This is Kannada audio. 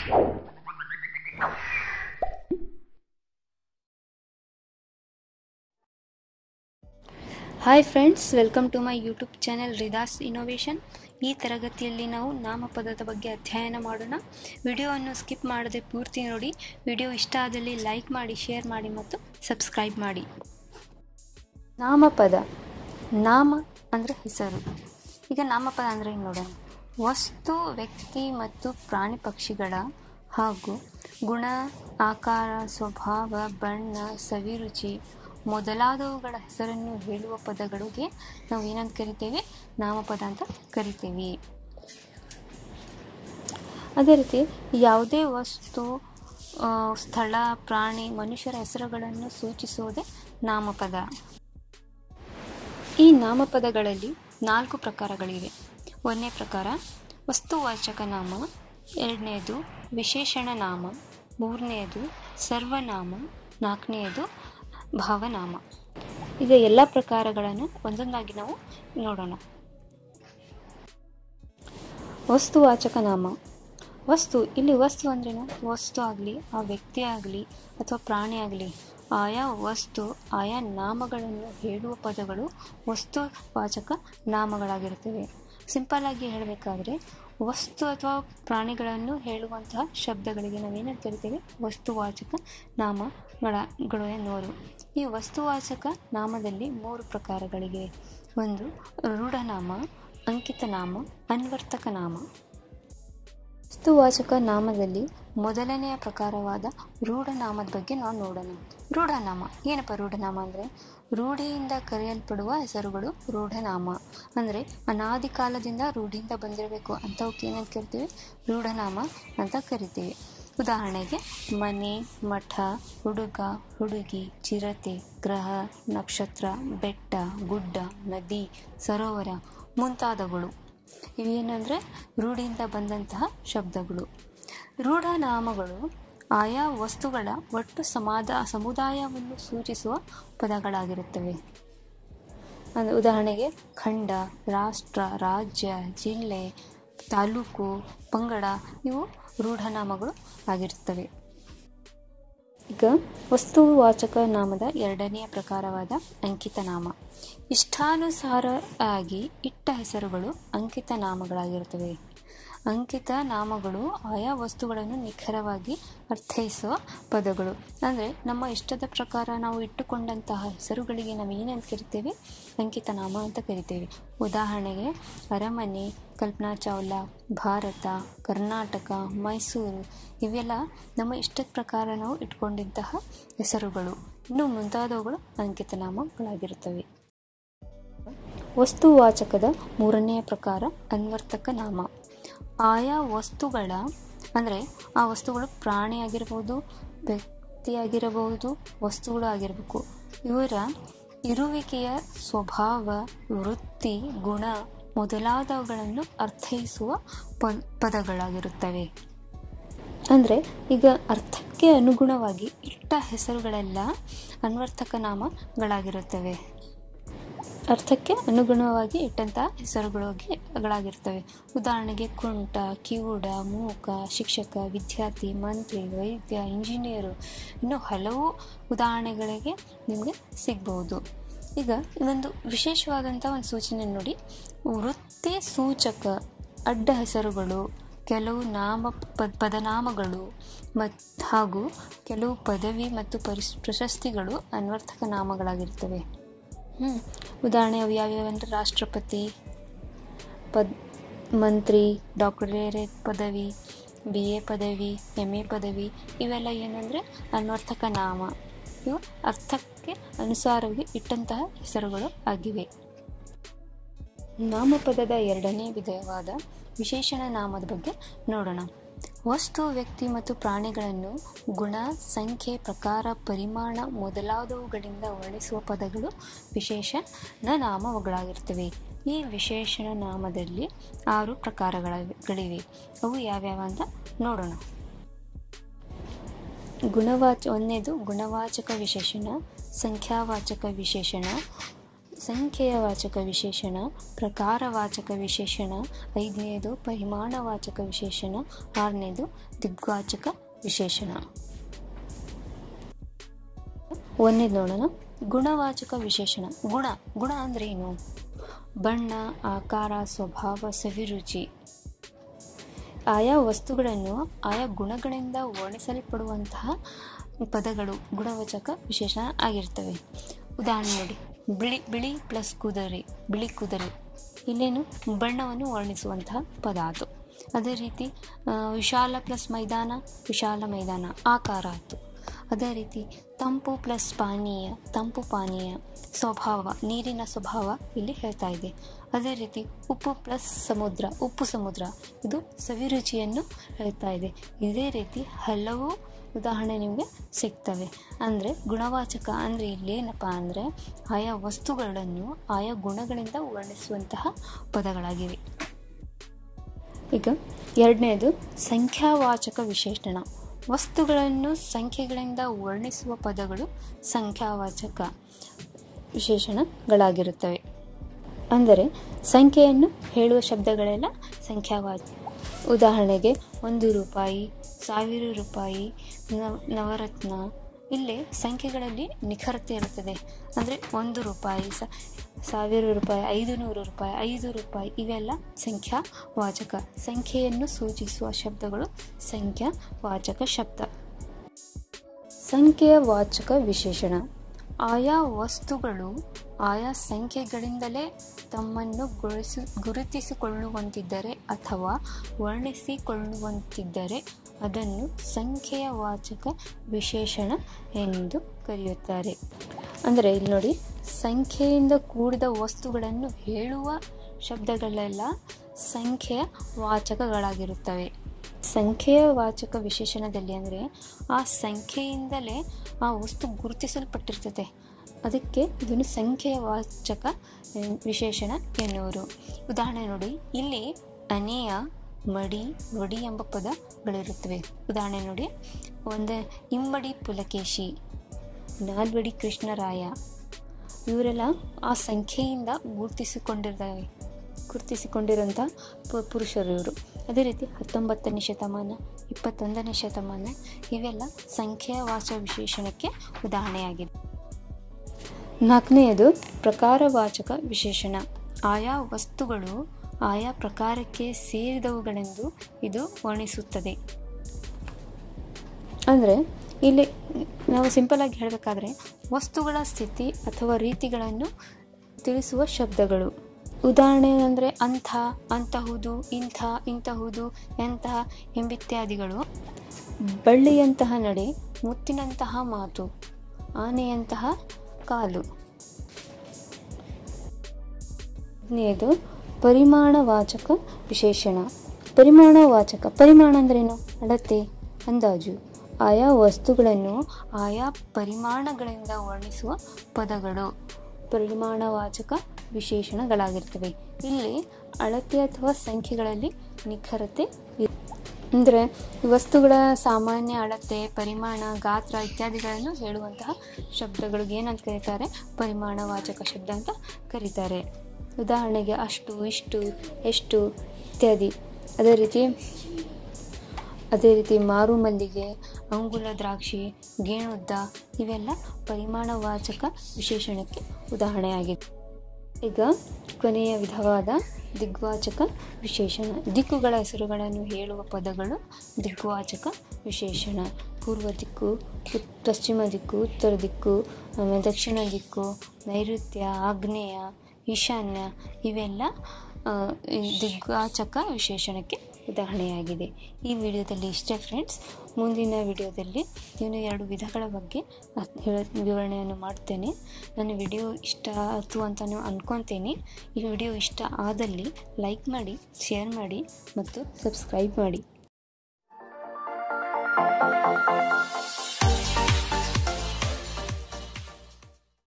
hi friends welcome to my YouTube channel Ridas innovation ಈ ತರಗತಿಯಲ್ಲಿ ನಾವು ನಾಮಪದದ ಬಗ್ಗೆ ಅಧ್ಯಯನ ಮಾಡೋಣ ವಿಡಿಯೋವನ್ನು ಸ್ಕಿಪ್ ಮಾಡದೆ ಪೂರ್ತಿ ನೋಡಿ ವಿಡಿಯೋ ಇಷ್ಟ ಆದಲ್ಲಿ ಲೈಕ್ ಮಾಡಿ ಶೇರ್ ಮಾಡಿ ಮತ್ತು ಸಬ್ಸ್ಕ್ರೈಬ್ ಮಾಡಿ ನಾಮಪದ ನಾಮ ಅಂದರೆ ಹೆಸರು ಈಗ ನಾಮಪದ ಅಂದರೆ ಏನು ನೋಡೋಣ ವಸ್ತು ವ್ಯಕ್ತಿ ಮತ್ತು ಪ್ರಾಣಿ ಪಕ್ಷಿಗಳ ಹಾಗೂ ಗುಣ ಆಕಾರ ಸ್ವಭಾವ ಬಣ್ಣ ಸವಿರುಚಿ ಮೊದಲಾದವುಗಳ ಹೆಸರನ್ನು ಹೇಳುವ ಪದಗಳಿಗೆ ನಾವು ಏನಂತ ಕರಿತೇವೆ ನಾಮಪದ ಅಂತ ಕರಿತೇವೆ ಅದೇ ರೀತಿ ಯಾವುದೇ ವಸ್ತು ಆ, ಸ್ಥಳ ಪ್ರಾಣಿ ಮನುಷ್ಯರ ಹೆಸರುಗಳನ್ನು ಸೂಚಿಸುವುದೇ ನಾಮಪದ ಈ ನಾಮಪದಗಳಲ್ಲಿ ನಾಲ್ಕು ಪ್ರಕಾರಗಳಿವೆ ಒಂದನೇ ಪ್ರಕಾರ ವಸ್ತುವಾಚಕ ನಾಮ ಎರಡನೆಯದು ವಿಶೇಷಣ ನಾಮ ಮೂರನೆಯದು ಸರ್ವನಾಮ ನಾಲ್ಕನೆಯದು ಭಾವನಾಮ ಈಗ ಎಲ್ಲ ಪ್ರಕಾರಗಳನ್ನು ಒಂದೊಂದಾಗಿ ನಾವು ನೋಡೋಣ ವಸ್ತುವಾಚಕ ನಾಮ ವಸ್ತು ಇಲ್ಲಿ ವಸ್ತು ಅಂದ್ರೇನು ವಸ್ತು ಆಗಲಿ ಆ ವ್ಯಕ್ತಿ ಆಗಲಿ ಅಥವಾ ಪ್ರಾಣಿ ಆಗಲಿ ಆಯಾ ವಸ್ತು ಆಯಾ ನಾಮಗಳನ್ನು ಹೇಳುವ ಪದಗಳು ವಸ್ತುವಾಚಕ ನಾಮಗಳಾಗಿರುತ್ತವೆ ಸಿಂಪಲ್ ಆಗಿ ಹೇಳಬೇಕಾದ್ರೆ ವಸ್ತು ಅಥವಾ ಪ್ರಾಣಿಗಳನ್ನು ಹೇಳುವಂತಹ ಶಬ್ದಗಳಿಗೆ ನಾವೇನಂತ ಕರಿತೇವೆ ವಸ್ತುವಾಚಕ ನಾಮಗಳ ಎನ್ನುವರು ಈ ವಸ್ತುವಾಚಕ ನಾಮದಲ್ಲಿ ಮೂರು ಪ್ರಕಾರಗಳಿವೆ ಒಂದು ರೂಢನಾಮ ಅಂಕಿತ ನಾಮ ಅನ್ವರ್ತಕ ನಾಮ ವಸ್ತುವಾಚಕ ನಾಮದಲ್ಲಿ ಮೊದಲನೆಯ ಪ್ರಕಾರವಾದ ರೂಢನಾಮದ ಬಗ್ಗೆ ನಾವು ನೋಡೋಣ ರೂಢನಾಮ ಏನಪ್ಪ ರೂಢನಾಮ ಅಂದರೆ ರೂಢಿಯಿಂದ ಕರೆಯಲ್ಪಡುವ ಹೆಸರುಗಳು ರೂಢನಾಮ ಅಂದರೆ ಅನಾದಿ ಕಾಲದಿಂದ ರೂಢಿಯಿಂದ ಬಂದಿರಬೇಕು ಅಂಥವಕ್ಕೆ ಏನಂತ ಕರಿತೀವಿ ರೂಢನಾಮ ಅಂತ ಕರಿತೀವಿ ಉದಾಹರಣೆಗೆ ಮನೆ ಮಠ ಹುಡುಗ ಹುಡುಗಿ ಚಿರತೆ ಗ್ರಹ ನಕ್ಷತ್ರ ಬೆಟ್ಟ ಗುಡ್ಡ ನದಿ ಸರೋವರ ಮುಂತಾದವುಗಳು ಇವೇನೆಂದರೆ ರೂಢಿಯಿಂದ ಬಂದಂತಹ ಶಬ್ದಗಳು ರೂಢನಾಮಗಳು ಆಯಾ ವಸ್ತುಗಳ ಒಟ್ಟು ಸಮಾದ ಸಮುದಾಯವನ್ನು ಸೂಚಿಸುವ ಪದಗಳಾಗಿರುತ್ತವೆ ಅಂದರೆ ಉದಾಹರಣೆಗೆ ಖಂಡ ರಾಷ್ಟ್ರ ರಾಜ್ಯ ಜಿಲ್ಲೆ ತಾಲೂಕು ಪಂಗಡ ಇವು ರೂಢನಾಮಗಳು ಆಗಿರುತ್ತವೆ ಈಗ ವಸ್ತುವಾಚಕ ನಾಮದ ಎರಡನೆಯ ಪ್ರಕಾರವಾದ ಅಂಕಿತ ನಾಮ ಇಷ್ಟಾನುಸಾರ ಆಗಿ ಇಟ್ಟ ಹೆಸರುಗಳು ಅಂಕಿತ ನಾಮಗಳಾಗಿರುತ್ತವೆ ಅಂಕಿತ ನಾಮಗಳು ಆಯಾ ವಸ್ತುಗಳನ್ನು ನಿಖರವಾಗಿ ಅರ್ಥೈಸುವ ಪದಗಳು ಅಂದರೆ ನಮ್ಮ ಇಷ್ಟದ ಪ್ರಕಾರ ನಾವು ಇಟ್ಟುಕೊಂಡಂತಹ ಹೆಸರುಗಳಿಗೆ ನಾವು ಏನಂತ ಕರಿತೇವೆ ಅಂಕಿತ ನಾಮ ಅಂತ ಕರಿತೇವೆ ಉದಾಹರಣೆಗೆ ಅರಮನೆ ಕಲ್ಪನಾ ಚಾವ್ಲಾ ಭಾರತ ಕರ್ನಾಟಕ ಮೈಸೂರು ಇವೆಲ್ಲ ನಮ್ಮ ಇಷ್ಟದ ಪ್ರಕಾರ ನಾವು ಇಟ್ಕೊಂಡಿದ್ದಂತಹ ಹೆಸರುಗಳು ಇನ್ನು ಮುಂತಾದವುಗಳು ಅಂಕಿತ ನಾಮಗಳಾಗಿರುತ್ತವೆ ವಸ್ತುವಾಚಕದ ಮೂರನೆಯ ಪ್ರಕಾರ ಅನ್ವರ್ತಕ ನಾಮ ಆಯಾ ವಸ್ತುಗಳ ಅಂದರೆ ಆ ವಸ್ತುಗಳು ಪ್ರಾಣಿ ಆಗಿರ್ಬೋದು ವ್ಯಕ್ತಿಯಾಗಿರಬಹುದು ವಸ್ತುಗಳು ಆಗಿರಬೇಕು ಇವರ ಇರುವಿಕೆಯ ಸ್ವಭಾವ ವೃತ್ತಿ ಗುಣ ಮೊದಲಾದವುಗಳನ್ನು ಅರ್ಥೈಸುವ ಪ ಪದಗಳಾಗಿರುತ್ತವೆ ಅಂದರೆ ಈಗ ಅರ್ಥಕ್ಕೆ ಅನುಗುಣವಾಗಿ ಇಟ್ಟ ಹೆಸರುಗಳೆಲ್ಲ ಅನ್ವರ್ತಕ ನಾಮಗಳಾಗಿರುತ್ತವೆ ಅರ್ಥಕ್ಕೆ ಅನುಗುಣವಾಗಿ ಇಟ್ಟಂತಹ ಹೆಸರುಗಳಾಗಿರ್ತವೆ ಉದಾಹರಣೆಗೆ ಕುಂಟ ಕಿವುಡ ಮೂಕ ಶಿಕ್ಷಕ ವಿದ್ಯಾರ್ಥಿ ಮಂತ್ರಿ ವೈದ್ಯ ಇಂಜಿನಿಯರು ಇನ್ನು ಹಲವು ಉದಾಹರಣೆಗಳಿಗೆ ನಿಮಗೆ ಸಿಗ್ಬೋದು ಈಗ ಒಂದು ವಿಶೇಷವಾದಂಥ ಒಂದು ಸೂಚನೆ ನೋಡಿ ವೃತ್ತಿ ಸೂಚಕ ಅಡ್ಡ ಹೆಸರುಗಳು ಕೆಲವು ನಾಮ ಪದ ಪದನಾಮಗಳು ಮತ್ತು ಹಾಗೂ ಕೆಲವು ಪದವಿ ಮತ್ತು ಪರಿಸ್ ಪ್ರಶಸ್ತಿಗಳು ಅನ್ವರ್ಥಕ ನಾಮಗಳಾಗಿರ್ತವೆ ಹ್ಞೂ ಉದಾಹರಣೆ ಅವು ಯಾವ್ಯಾವ ಅಂದರೆ ರಾಷ್ಟ್ರಪತಿ ಪದ್ ಮಂತ್ರಿ ಡಾಕ್ಟರೇಟ್ ಪದವಿ ಬಿ ಎ ಪದವಿ ಎಮ್ ಎ ಪದವಿ ಇವೆಲ್ಲ ಏನಂದರೆ ಅನ್ವರ್ಥಕ ನಾಮ ಇವು ಅರ್ಥಕ್ಕೆ ಅನುಸಾರವಾಗಿ ಇಟ್ಟಂತಹ ಹೆಸರುಗಳು ಆಗಿವೆ ನಾಮಪದದ ಎರಡನೇ ವಿಧವಾದ ವಿಶೇಷಣ ನಾಮದ ಬಗ್ಗೆ ನೋಡೋಣ ವಸ್ತು ವ್ಯಕ್ತಿ ಮತ್ತು ಪ್ರಾಣಿಗಳನ್ನು ಗುಣ ಸಂಖ್ಯೆ ಪ್ರಕಾರ ಪರಿಮಾಣ ಮೊದಲಾದವುಗಳಿಂದ ವರ್ಣಿಸುವ ಪದಗಳು ವಿಶೇಷಣ ನಾಮಗಳಾಗಿರ್ತವೆ ಈ ವಿಶೇಷಣ ನಾಮದಲ್ಲಿ ಆರು ಪ್ರಕಾರಗಳಿವೆ ಅವು ಯಾವ್ಯಾವ ಅಂತ ನೋಡೋಣ ಗುಣವಾಚ ಒಂದನೇದು ಗುಣವಾಚಕ ವಿಶೇಷಣ ಸಂಖ್ಯಾವಾಚಕ ವಿಶೇಷಣ ಸಂಖ್ಯೆಯ ವಾಚಕ ವಿಶೇಷಣ ಪ್ರಕಾರವಾಚಕ ವಿಶೇಷಣ ಐದನೇದು ಪರಿಮಾಣವಾಚಕ ವಿಶೇಷಣ ಆರನೇದು ದಿಗ್ವಾಚಕ ವಿಶೇಷಣ ಒಂದನೇದು ನೋಡೋಣ ಗುಣವಾಚಕ ವಿಶೇಷಣ ಗುಣ ಗುಣ ಅಂದ್ರೆ ಏನು ಬಣ್ಣ ಆಕಾರ ಸ್ವಭಾವ ಸವಿರುಚಿ ಆಯಾ ವಸ್ತುಗಳನ್ನು ಆಯಾ ಗುಣಗಳಿಂದ ವರ್ಣಿಸಲ್ಪಡುವಂತಹ ಪದಗಳು ಗುಣವಾಚಕ ವಿಶೇಷಣ ಆಗಿರ್ತವೆ ಉದಾಹರಣೆ ನೋಡಿ ಬಿಳಿ ಬಿಳಿ ಪ್ಲಸ್ ಕುದುರೆ ಬಿಳಿ ಕುದುರೆ ಇಲ್ಲೇನು ಬಣ್ಣವನ್ನು ವರ್ಣಿಸುವಂತಹ ಪದ ಅದು ಅದೇ ರೀತಿ ಆ, ವಿಶಾಲ ಪ್ಲಸ್ ಮೈದಾನ ವಿಶಾಲ ಮೈದಾನ ಆಕಾರ ಆಯಿತು ಅದೇ ರೀತಿ ತಂಪು ಪ್ಲಸ್ ಪಾನೀಯ ತಂಪು ಪಾನೀಯ ಸ್ವಭಾವ ನೀರಿನ ಸ್ವಭಾವ ಇಲ್ಲಿ ಹೇಳ್ತಾ ಇದೆ ಅದೇ ರೀತಿ ಉಪ್ಪು ಪ್ಲಸ್ ಸಮುದ್ರ ಉಪ್ಪು ಸಮುದ್ರ ಇದು ಸವಿರುಚಿಯನ್ನು ಹೇಳ್ತಾ ಇದೆ ಇದೇ ರೀತಿ ಹಲವು ಉದಾಹರಣೆ ನಿಮಗೆ ಸಿಗ್ತವೆ ಅಂದರೆ ಗುಣವಾಚಕ ಅಂದರೆ ಇಲ್ಲೇನಪ್ಪ ಅಂದರೆ ಆಯಾ ವಸ್ತುಗಳನ್ನು ಆಯಾ ಗುಣಗಳಿಂದ ವರ್ಣಿಸುವಂತಹ ಪದಗಳಾಗಿವೆ ಈಗ ಎರಡನೇದು ಸಂಖ್ಯಾವಾಚಕ ವಿಶೇಷಣ ವಸ್ತುಗಳನ್ನು ಸಂಖ್ಯೆಗಳಿಂದ ವರ್ಣಿಸುವ ಪದಗಳು ಸಂಖ್ಯಾವಾಚಕ ವಿಶೇಷಣಗಳಾಗಿರುತ್ತವೆ ಅಂದರೆ ಸಂಖ್ಯೆಯನ್ನು ಹೇಳುವ ಶಬ್ದಗಳೆಲ್ಲ ಸಂಖ್ಯಾವಾಚ ಉದಾಹರಣೆಗೆ ಒಂದು ರೂಪಾಯಿ ಸಾವಿರ ರೂಪಾಯಿ ನವ ನವರತ್ನ ಇಲ್ಲಿ ಸಂಖ್ಯೆಗಳಲ್ಲಿ ನಿಖರತೆ ಇರುತ್ತದೆ ಅಂದರೆ ಒಂದು ರೂಪಾಯಿ ಸ ಸಾವಿರ ರೂಪಾಯಿ ಐದು ನೂರು ರೂಪಾಯಿ ಐದು ರೂಪಾಯಿ ಇವೆಲ್ಲ ಸಂಖ್ಯಾವಾಚಕ ಸಂಖ್ಯೆಯನ್ನು ಸೂಚಿಸುವ ಶಬ್ದಗಳು ಸಂಖ್ಯಾವಾಚಕ ಶಬ್ದ ಸಂಖ್ಯೆಯ ವಾಚಕ ವಿಶೇಷಣ ಆಯಾ ವಸ್ತುಗಳು ಆಯಾ ಸಂಖ್ಯೆಗಳಿಂದಲೇ ತಮ್ಮನ್ನು ಗುರುಸಿ ಗುರುತಿಸಿಕೊಳ್ಳುವಂತಿದ್ದರೆ ಅಥವಾ ವರ್ಣಿಸಿಕೊಳ್ಳುವಂತಿದ್ದರೆ ಅದನ್ನು ಸಂಖ್ಯೆಯ ವಾಚಕ ವಿಶೇಷಣ ಎಂದು ಕರೆಯುತ್ತಾರೆ ಅಂದರೆ ಇಲ್ಲಿ ನೋಡಿ ಸಂಖ್ಯೆಯಿಂದ ಕೂಡಿದ ವಸ್ತುಗಳನ್ನು ಹೇಳುವ ಶಬ್ದಗಳೆಲ್ಲ ಸಂಖ್ಯೆಯ ವಾಚಕಗಳಾಗಿರುತ್ತವೆ ಸಂಖ್ಯೆಯ ವಾಚಕ ವಿಶೇಷಣದಲ್ಲಿ ಅಂದರೆ ಆ ಸಂಖ್ಯೆಯಿಂದಲೇ ಆ ವಸ್ತು ಗುರುತಿಸಲ್ಪಟ್ಟಿರ್ತದೆ ಅದಕ್ಕೆ ಇದನ್ನು ಸಂಖ್ಯೆಯ ವಾಚಕ ಆ, ವಿಶೇಷಣ ಎನ್ನುವರು ಉದಾಹರಣೆ ನೋಡಿ ಇಲ್ಲಿ ಅನೇಯ ಮಡಿ ವಡಿ ಎಂಬ ಪದಗಳಿರುತ್ತವೆ ಉದಾಹರಣೆ ನೋಡಿ ಒಂದು ಇಮ್ಮಡಿ ಪುಲಕೇಶಿ ನಾಲ್ವಡಿ ಕೃಷ್ಣರಾಯ ಇವರೆಲ್ಲ ಆ ಸಂಖ್ಯೆಯಿಂದ ಗುರುತಿಸಿಕೊಂಡಿರ್ತವೆ ಗುರುತಿಸಿಕೊಂಡಿರೋಂಥ ಪು ಪುರುಷರು ಇವರು ಅದೇ ರೀತಿ ಹತ್ತೊಂಬತ್ತನೇ ಶತಮಾನ ಇಪ್ಪತ್ತೊಂದನೇ ಶತಮಾನ ಇವೆಲ್ಲ ಸಂಖ್ಯೆಯ ವಾಚ ವಿಶೇಷಣಕ್ಕೆ ಉದಾಹರಣೆಯಾಗಿದೆ ನಾಲ್ಕನೆಯದು ಪ್ರಕಾರವಾಚಕ ವಿಶೇಷಣ ಆಯಾ ವಸ್ತುಗಳು ಆಯಾ ಪ್ರಕಾರಕ್ಕೆ ಸೇರಿದವುಗಳೆಂದು ಇದು ವರ್ಣಿಸುತ್ತದೆ ಅಂದರೆ ಇಲ್ಲಿ ನಾವು ಸಿಂಪಲ್ ಆಗಿ ಹೇಳಬೇಕಾದ್ರೆ ವಸ್ತುಗಳ ಸ್ಥಿತಿ ಅಥವಾ ರೀತಿಗಳನ್ನು ತಿಳಿಸುವ ಶಬ್ದಗಳು ಉದಾಹರಣೆ ಅಂದರೆ ಅಂಥ ಅಂತಹುದು ಇಂಥ ಇಂತಹುದು ಎಂತಹ ಎಂಬಿತ್ಯಾದಿಗಳು ಬಳ್ಳಿಯಂತಹ ನಡೆ ಮುತ್ತಿನಂತಹ ಮಾತು ಆನೆಯಂತಹ ಕಾಲು ಹದಿನೈದು ಪರಿಮಾಣವಾಚಕ ವಿಶೇಷಣ ಪರಿಮಾಣವಾಚಕ ಪರಿಮಾಣ ಅಂದ್ರೇನು ಅಳತೆ ಅಂದಾಜು ಆಯಾ ವಸ್ತುಗಳನ್ನು ಆಯಾ ಪರಿಮಾಣಗಳಿಂದ ವರ್ಣಿಸುವ ಪದಗಳು ಪರಿಮಾಣವಾಚಕ ವಿಶೇಷಣಗಳಾಗಿರ್ತವೆ ಇಲ್ಲಿ ಅಳತೆ ಅಥವಾ ಸಂಖ್ಯೆಗಳಲ್ಲಿ ನಿಖರತೆ ಇ- ಅಂದರೆ ವಸ್ತುಗಳ ಸಾಮಾನ್ಯ ಅಳತೆ ಪರಿಮಾಣ ಗಾತ್ರ ಇತ್ಯಾದಿಗಳನ್ನು ಹೇಳುವಂತಹ ಶಬ್ದಗಳಿಗೆ ಏನಂತ ಕರೀತಾರೆ ಪರಿಮಾಣವಾಚಕ ಶಬ್ದ ಅಂತ ಕರೀತಾರೆ ಉದಾಹರಣೆಗೆ ಅಷ್ಟು ಇಷ್ಟು ಎಷ್ಟು ಇತ್ಯಾದಿ ಅದೇ ರೀತಿ ಅದೇ ರೀತಿ ಮಾರು ಮಲ್ಲಿಗೆ ಅಂಗುಲ ದ್ರಾಕ್ಷಿ ಗೇಣುದ್ದ ಇವೆಲ್ಲ ಪರಿಮಾಣವಾಚಕ ವಿಶೇಷಣಕ್ಕೆ ಉದಾಹರಣೆಯಾಗಿದೆ ಈಗ ಕೊನೆಯ ವಿಧವಾದ ದಿಗ್ವಾಚಕ ವಿಶೇಷಣ ದಿಕ್ಕುಗಳ ಹೆಸರುಗಳನ್ನು ಹೇಳುವ ಪದಗಳು ದಿಗ್ವಾಚಕ ವಿಶೇಷಣ ಪೂರ್ವ ದಿಕ್ಕು ಉತ್- ಪಶ್ಚಿಮ ದಿಕ್ಕು ಉತ್ತರ ದಿಕ್ಕು ಆಮೇಲೆ ದಕ್ಷಿಣ ದಿಕ್ಕು ನೈಋತ್ಯ ಆಗ್ನೇಯ ಈಶಾನ್ಯ ಇವೆಲ್ಲ ಆ, ಈ ದಿಗ್ವಾಚಕ ವಿಶೇಷಣಕ್ಕೆ ಉದಾಹರಣೆಯಾಗಿದೆ ಈ ವಿಡಿಯೋದಲ್ಲಿ ಇಷ್ಟೇ ಫ್ರೆಂಡ್ಸ್ ಮುಂದಿನ ವಿಡಿಯೋದಲ್ಲಿ ಇನ್ನೂ ಎರಡು ವಿಧಗಳ ಬಗ್ಗೆ ಅದ್- ಹೇಳ ವಿವರಣೆಯನ್ನು ಮಾಡ್ತೇನೆ ನನ್ನ ವಿಡಿಯೋ ಇಷ್ಟ ಆಯಿತು ಅಂತ ನಾನು ಅನ್ಕೊತೀನಿ ಈ ವಿಡಿಯೋ ಇಷ್ಟ ಆದಲ್ಲಿ ಲೈಕ್ ಮಾಡಿ ಶೇರ್ ಮಾಡಿ ಮತ್ತು ಸಬ್ಸ್ಕ್ರೈಬ್ ಮಾಡಿ